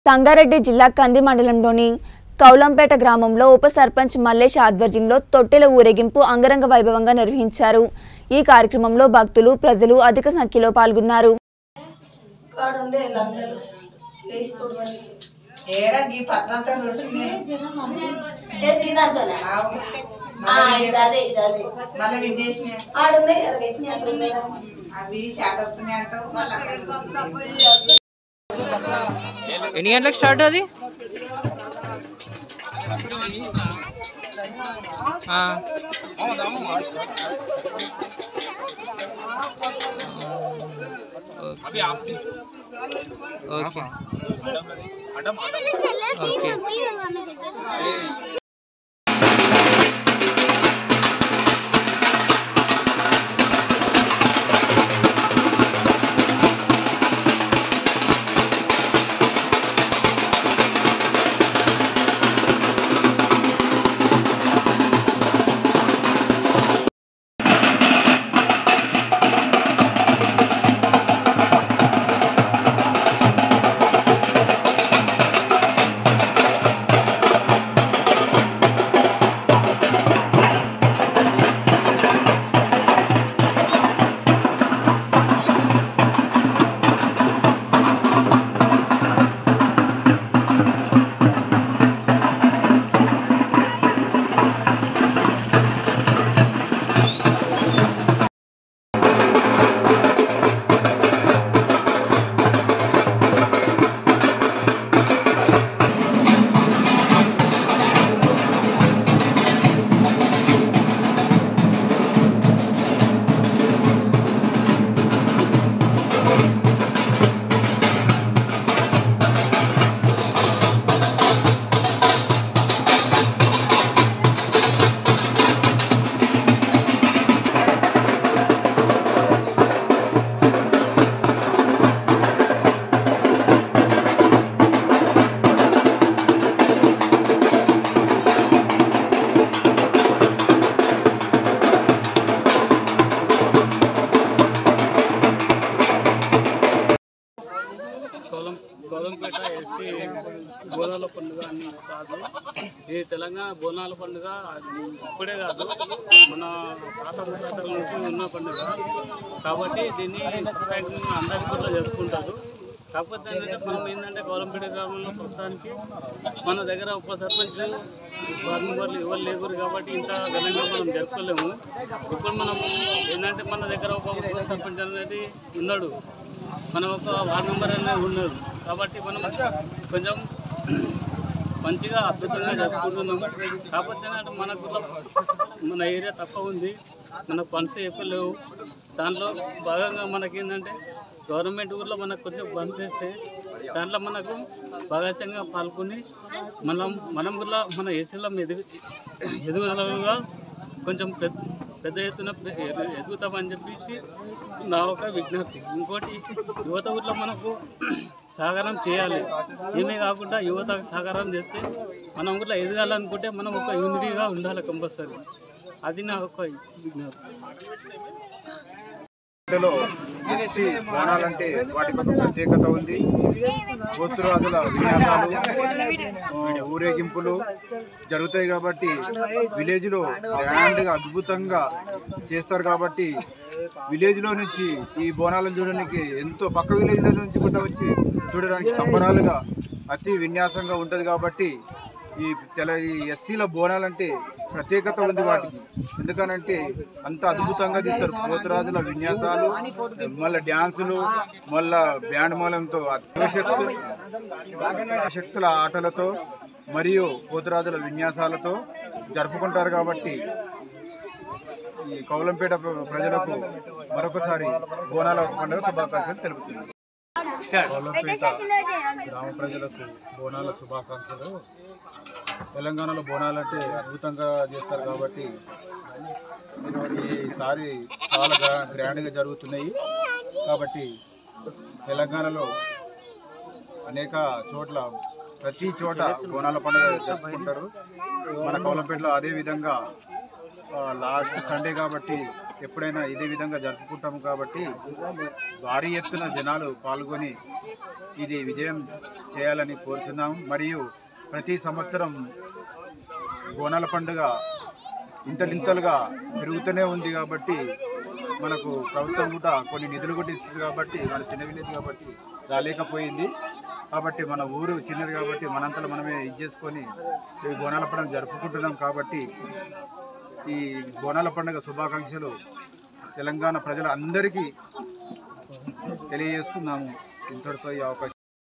సంగారెడ్డి జిల్లా కంది మండలంలోని కౌలంపేట గ్రామంలో ఉప సర్పంచ్ మల్లేష్ ఆధ్వర్యంలో తొట్టెల ఊరేగింపు అంగరంగ వైభవంగా నిర్వహించారు ఈ కార్యక్రమంలో భక్తులు ప్రజలు అధిక సంఖ్యలో పాల్గొన్నారు కాడుండే లంగలు వేసి తుడవని ఏడా ఈ పత్రంతో నడుస్తుంది ఇదంతోనే ఆ, ఇది అదే ఇది అదే మళ్ళీ విండేసిన ఆడున్నాయి ఆడ పెట్టినాయి అక్కడ ఉన్నాయి అవి షాట్ వస్తున్నాయి అంటావు మళ్ళీ అక్కడ నడుస్తుంది. ఎన్ని గంటలకు స్టార్ట్ అది ఆ. Okay okay Kolam Kolampeta SC బోనాల పండుగ అని కాదు ఇది తెలంగాణ బోనాల పండుగ అది ఇప్పుడే కాదు మన తాత ముత్తాతల నుంచి ఉన్న పండుగ కాబట్టి దీన్ని ప్రత్యేకంగా అందరికీ కూడా జరుపుకుంటారు కాకపోతే ఏంటంటే మనం ఏంటంటే కోలంపేట గ్రామంలో ప్రస్తుతానికి మన దగ్గర ఉప సర్పంచ్ వార్డు మెంబర్లు ఎవరు లేరు కాబట్టి ఇంత ఘనంగా మనం జరుపుకోలేము ఇప్పుడు మనం ఏంటంటే మన దగ్గర ఒక ఉప సర్పంచ్ అనేది ఉన్నాడు మనం ఒక వార్డ్ మెంబర్ అనేది ఉన్నారు కాబట్టి మనం కొంచెం మంచిగా అద్భుతంగా జరుపుకుంటున్నాము కాకపోతే ఏంటంటే మనకు మన ఏరియా తక్కువ ఉంది మనకు ఫండ్స్ ఎక్కువ లేవు దాంట్లో భాగంగా మనకి ఏంటంటే గవర్నమెంట్ ఊర్లో మనకు కొంచెం ఫండ్స్ ఇస్తే దాంట్లో మనకు భాగస్యంగా పాల్గొని మనం మనం కూడా మన ఏసీలో ఎదుగు ఎదుగుదలగా కొంచెం పెద్ద పెద్ద ఎత్తున పె- ఎదు- ఎదుగుతామని చెప్పేసి నా ఒక విజ్ఞప్తి ఇంకోటి యువత ఊర్లో మనకు సహకారం చేయాలి ఏమే కాకుండా యువత సహకారం చేస్తే మనం ఊర్లో ఎదగాలనుకుంటే మనం ఒక యూనిటీగా ఉండాలి కంపల్సరీ అది నా ఒక విజ్ఞప్తి లో ఎస్సీ బోనాలంటే వాటికి ఒక ప్రత్యేకత ఉంది గోత్రాదుల విన్యాసాలు ఆ, ఊరేగింపులు జరుగుతాయి కాబట్టి విలేజ్ లో గ్రాండ్ గా అద్భుతంగా చేస్తారు కాబట్టి విలేజ్ లో నుంచి ఈ బోనాలను చూడడానికి ఎంతో పక్క విలేజ్ లో నుంచి కూడా వచ్చి చూడడానికి సంబరాలుగా అతి విన్యాసంగా ఉంటుంది కాబట్టి ఈ తెల ఈ ఎస్సీల బోనాలంటే ప్రత్యేకత ఉంది వాటికి ఎందుకనంటే అంత అద్భుతంగా తీస్తారు పోతురాజుల విన్యాసాలు మళ్ళీ డ్యాన్సులు మళ్ళా బ్యాండ్ మూలంతో శక్తులు శక్తుల ఆటలతో మరియు పోతురాజుల విన్యాసాలతో జరుపుకుంటారు కాబట్టి ఈ కౌలంపేట ప్ర- ప్రజలకు మరొకసారి బోనాల పండుగ శుభాకాంక్షలు తెలుపుతున్నాను కౌలంపేట గ్రామ ప్రజలకు బోనాల శుభాకాంక్షలు తెలంగాణలో బోనాలు అంటే అద్భుతంగా చేస్తారు కాబట్టి ఈసారి చాలా గ్రా- గ్రాండ్గా జరుగుతున్నాయి కాబట్టి తెలంగాణలో అనేక చోట్ల ప్రతి చోట బోనాల పండుగ జరుపుకుంటారు మన కౌలంపేటలో అదే విధంగా లాస్ట్ సండే కాబట్టి ఎప్పుడైనా ఇదే విధంగా జరుపుకుంటాము కాబట్టి భారీ ఎత్తున జనాలు పాల్గొని ఇది విజయం చేయాలని కోరుచున్నాము మరియు ప్రతి సంవత్సరం బోనాల పండుగ ఇంతలింతలుగా పెరుగుతూనే ఉంది కాబట్టి మనకు ప్రభుత్వం కూడా కొన్ని నిధులు కూడా ఇస్తుంది కాబట్టి మన చిన్న విలేజ్ కాబట్టి రాలేకపోయింది కాబట్టి మన ఊరు చిన్నది కాబట్టి మనంతలో మనమే ఇది చేసుకొని ఈ బోనాల పండుగ జరుపుకుంటున్నాం కాబట్టి ఈ బోనాల పండుగ శుభాకాంక్షలు తెలంగాణ ప్రజలందరికీ తెలియజేస్తున్నాము ఇంతటితో ఈ అవకాశం